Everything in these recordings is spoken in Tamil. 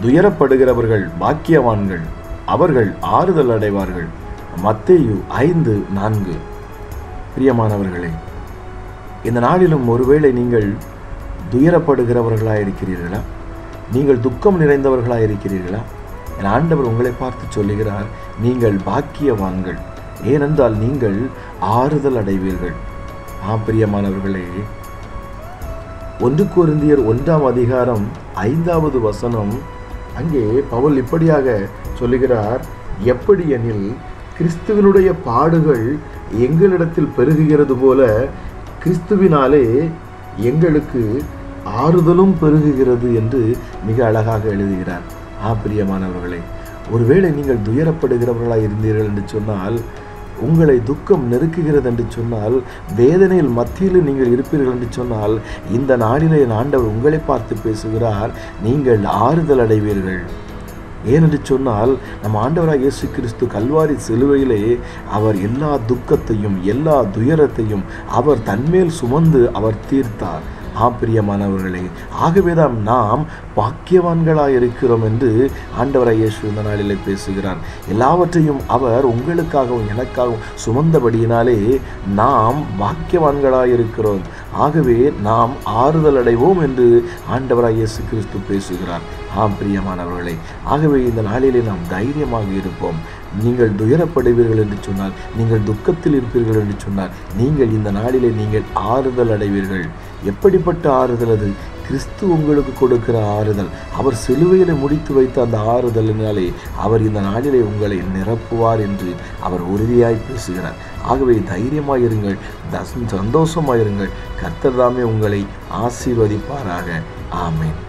துயரப்படுகிறவர்கள் பாக்கியவான்கள் அவர்கள் ஆறுதல் அடைவார்கள் மத்தேயு ஐந்து நான்கு பிரியமானவர்களே இந்த நாளிலும் ஒருவேளை நீங்கள் துயரப்படுகிறவர்களாக இருக்கிறீர்களா நீங்கள் துக்கம் நிறைந்தவர்களாக இருக்கிறீர்களா என் ஆண்டவர் உங்களை பார்த்து சொல்லுகிறார் நீங்கள் பாக்கியவான்கள் ஏனென்றால் நீங்கள் ஆறுதல் அடைவீர்கள் ஆம் பிரியமானவர்களே ஒன்று குருந்தியர் ஒன்றாம் அதிகாரம் ஐந்தாவது வசனம் அங்கே பவுல் இப்படியாக சொல்லுகிறார் எப்படி எனில் கிறிஸ்துவனுடைய பாடுகள் எங்களிடத்தில் பெருகுகிறது போல கிறிஸ்துவினாலே எங்களுக்கு ஆறுதலும் பெருகுகிறது என்று மிக அழகாக எழுதுகிறார் ஆ பிரியமானவர்களே ஒருவேளை நீங்கள் துயரப்படுகிறவர்களாக இருந்தீர்கள் என்று சொன்னால் உங்களை துக்கம் நெருக்குகிறது என்று சொன்னால் வேதனையில் மத்தியில் நீங்கள் இருப்பீர்கள் என்று சொன்னால் இந்த நாளிலே என் ஆண்டவர் உங்களை பார்த்து பேசுகிறார் நீங்கள் ஆறுதல் அடைவீர்கள் ஏனென்று சொன்னால் நம் ஆண்டவராக இயேசு கிறிஸ்து கல்வாரி சிலுவையிலே அவர் எல்லா துக்கத்தையும் எல்லா துயரத்தையும் அவர் தன்மேல் சுமந்து அவர் தீர்த்தார் ஆப்பிரியமானவர்களே ஆகவேதான் நாம் பாக்கியவான்களாய் இருக்கிறோம் என்று ஆண்டவராய் இயேசு இந்த நாளிலே பேசுகிறார் எல்லாவற்றையும் அவர் உங்களுக்காகவும் எனக்காகவும் சுமந்தபடியினாலே நாம் பாக்கியவான்களாய் இருக்கிறோம் ஆகவே நாம் ஆறுதல் அடைவோம் என்று ஆண்டவராய் இயேசு கிறிஸ்து பேசுகிறார் ஆம் பிரியமானவர்களே ஆகவே இந்த நாளிலே நாம் தைரியமாக இருப்போம் நீங்கள் துயரப்படுவீர்கள் என்று சொன்னால் நீங்கள் துக்கத்தில் இருப்பீர்கள் என்று சொன்னால் நீங்கள் இந்த நாளிலே நீங்கள் ஆறுதல் அடைவீர்கள் எப்படிப்பட்ட ஆறுதல் அது கிறிஸ்து உங்களுக்கு கொடுக்கிற ஆறுதல் அவர் சிலுவையிலே முடித்து வைத்த அந்த ஆறுதலினாலே அவர் இந்த நாளிலே உங்களை நிரப்புவார் என்று அவர் உறுதியாய் பேசுகிறார் ஆகவே தைரியமாயிருங்கள் தஸ் சந்தோஷமாயிருங்கள் கர்த்தர் தாமே உங்களை ஆசீர்வதிப்பாராக ஆமேன்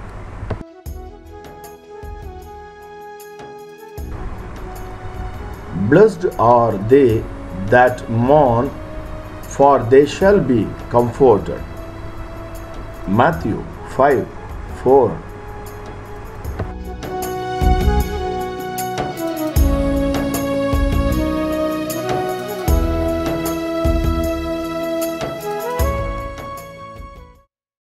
Blessed are they that mourn, for they shall be comforted. Matthew 5 4